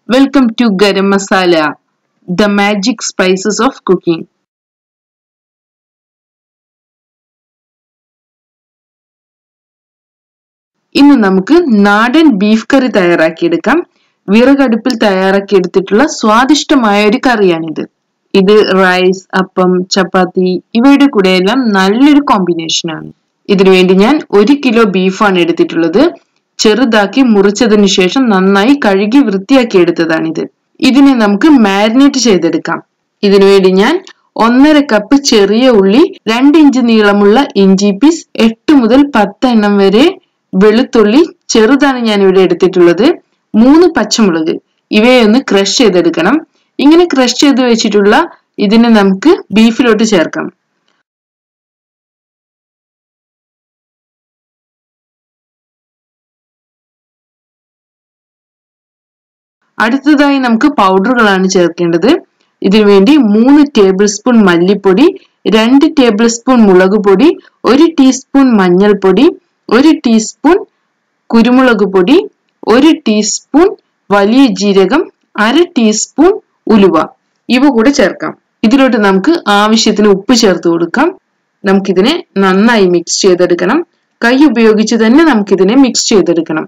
Welcome to Garam Masala, the magic spices of cooking. ഇന്ന് നമുക്ക് നാടൻ ബീഫ് കറി തയ്യാറാക്കിയെടുക്കാം വിറകടുപ്പിൽ തയ്യാറാക്കിയെടുത്തിട്ടുള്ള സ്വാദിഷ്ടമായ ഒരു കറിയാണിത് ഇത് റൈസ് അപ്പം ചപ്പാത്തി ഇവയുടെ കൂടെയെല്ലാം നല്ലൊരു കോമ്പിനേഷനാണ് ഇതിനു വേണ്ടി ഞാൻ ഒരു കിലോ ബീഫാണ് എടുത്തിട്ടുള്ളത് ചെറുതാക്കി മുറിച്ചതിന് ശേഷം നന്നായി കഴുകി വൃത്തിയാക്കി എടുത്തതാണിത് ഇതിനെ നമുക്ക് മാരിനേറ്റ് ചെയ്തെടുക്കാം ഇതിനുവേണ്ടി ഞാൻ ഒന്നര കപ്പ് ചെറിയ ഉള്ളി രണ്ട് ഇഞ്ച് നീളമുള്ള ഇഞ്ചി പീസ് എട്ട് മുതൽ പത്ത് എണ്ണം വരെ വെളുത്തുള്ളി ചെറുതാണ് ഞാൻ ഇവിടെ എടുത്തിട്ടുള്ളത് മൂന്ന് പച്ചമുളക് ഇവയെ ഒന്ന് ക്രഷ് ചെയ്തെടുക്കണം ഇങ്ങനെ ക്രഷ് ചെയ്ത് വെച്ചിട്ടുള്ള ഇതിനെ നമുക്ക് ബീഫിലോട്ട് ചേർക്കാം അടുത്തതായി നമുക്ക് പൗഡറുകളാണ് ചേർക്കേണ്ടത് ഇതിനു വേണ്ടി മൂന്ന് ടേബിൾ സ്പൂൺ മല്ലിപ്പൊടി രണ്ട് ടേബിൾ സ്പൂൺ മുളക് പൊടി ഒരു ടീസ്പൂൺ മഞ്ഞൾപ്പൊടി ഒരു ടീസ്പൂൺ കുരുമുളക് പൊടി ഒരു ടീസ്പൂൺ വലിയ ജീരകം അര ടീസ്പൂൺ ഉലുവ ഇവ കൂടെ ചേർക്കാം ഇതിലോട്ട് നമുക്ക് ആവശ്യത്തിന് ഉപ്പ് ചേർത്ത് കൊടുക്കാം നമുക്കിതിനെ നന്നായി മിക്സ് ചെയ്തെടുക്കണം കൈ ഉപയോഗിച്ച് തന്നെ നമുക്കിതിനെ മിക്സ് ചെയ്തെടുക്കണം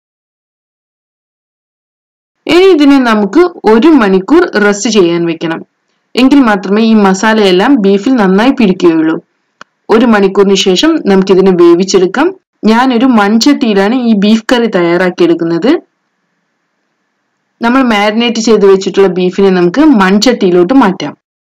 ഇനി ഇതിനെ നമുക്ക് ഒരു മണിക്കൂർ റെസ്റ്റ് ചെയ്യാൻ വെക്കണം എങ്കിൽ മാത്രമേ ഈ മസാലയെല്ലാം ബീഫിൽ നന്നായി പിടിക്കുകയുള്ളൂ ഒരു മണിക്കൂറിന് ശേഷം നമുക്കിതിനെ വേവിച്ചെടുക്കാം ഞാനൊരു മൺചട്ടിയിലാണ് ഈ ബീഫ് കറി തയ്യാറാക്കിയെടുക്കുന്നത് നമ്മൾ മാരിനേറ്റ് ചെയ്ത് വെച്ചിട്ടുള്ള ബീഫിനെ നമുക്ക് മൺചട്ടിയിലോട്ട് മാറ്റാം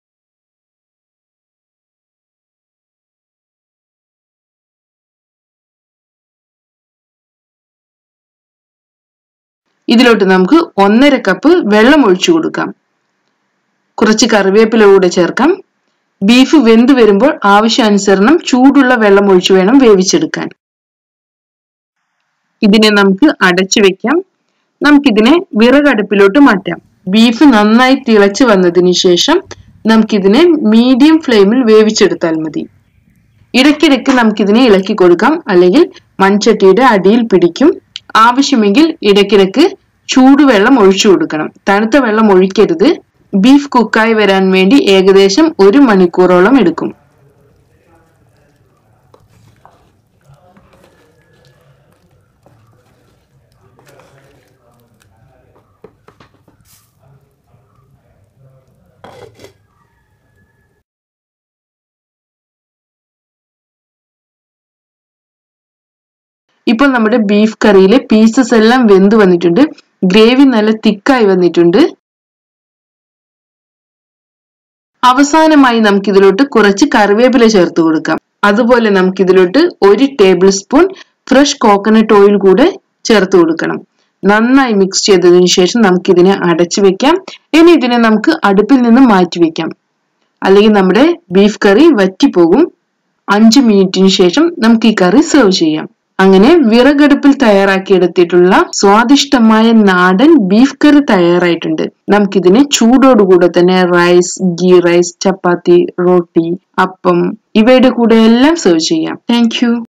ഇതിലോട്ട് നമുക്ക് ഒന്നര കപ്പ് വെള്ളം ഒഴിച്ചു കൊടുക്കാം കുറച്ച് കറിവേപ്പില കൂടെ ചേർക്കാം ബീഫ് വെന്ത് വരുമ്പോൾ ആവശ്യാനുസരണം ചൂടുള്ള വെള്ളം ഒഴിച്ചു വേണം വേവിച്ചെടുക്കാൻ ഇതിനെ നമുക്ക് അടച്ചു വെക്കാം നമുക്കിതിനെ വിറകടുപ്പിലോട്ട് മാറ്റാം ബീഫ് നന്നായി തിളച്ചു വന്നതിന് ശേഷം നമുക്കിതിനെ മീഡിയം ഫ്ലെയിമിൽ വേവിച്ചെടുത്താൽ മതി ഇടയ്ക്കിടയ്ക്ക് നമുക്കിതിനെ ഇളക്കി കൊടുക്കാം അല്ലെങ്കിൽ മൺചട്ടിയുടെ അടിയിൽ പിടിക്കും ആവശ്യമെങ്കിൽ ഇടയ്ക്കിടയ്ക്ക് ചൂടുവെള്ളം ഒഴിച്ചു കൊടുക്കണം തണുത്ത വെള്ളം ഒഴിക്കരുത് ബീഫ് കുക്കായി വരാൻ വേണ്ടി ഏകദേശം ഒരു മണിക്കൂറോളം എടുക്കും ഇപ്പോൾ നമ്മുടെ ബീഫ് കറിയിലെ പീസസ് എല്ലാം വെന്ത് വന്നിട്ടുണ്ട് ഗ്രേവി നല്ല തിക്കായി വന്നിട്ടുണ്ട് അവസാനമായി നമുക്ക് ഇതിലോട്ട് കുറച്ച് കറിവേപ്പില ചേർത്ത് കൊടുക്കാം അതുപോലെ നമുക്ക് ഇതിലോട്ട് ഒരു tablespoon fresh coconut oil കൂടെ ചേർത്ത് കൊടുക്കണം നന്നായി മിക്സ് ചെയ്തതിനു ശേഷം നമുക്ക് ഇതിനെ അടച്ചു വെക്കാം ഇനി ഇതിനെ നമുക്ക് അടുപ്പിൽ നിന്ന് മാറ്റി വെക്കാം അല്ലെങ്കിൽ നമ്മുടെ ബീഫ് കറി വറ്റിപ്പോകും അഞ്ച് മിനിറ്റിന് ശേഷം നമുക്ക് ഈ കറി സെർവ് ചെയ്യാം അങ്ങനെ വിറകടുപ്പിൽ തയ്യാറാക്കിയെടുത്തിട്ടുള്ള സ്വാദിഷ്ടമായ നാടൻ ബീഫ് കറി തയ്യാറായിട്ടുണ്ട് നമുക്കിതിനെ ചൂടോടുകൂടെ തന്നെ റൈസ് ഗീ റൈസ് ചപ്പാത്തി റോട്ടി അപ്പം ഇവയുടെ കൂടെ എല്ലാം സെർവ് ചെയ്യാം താങ്ക്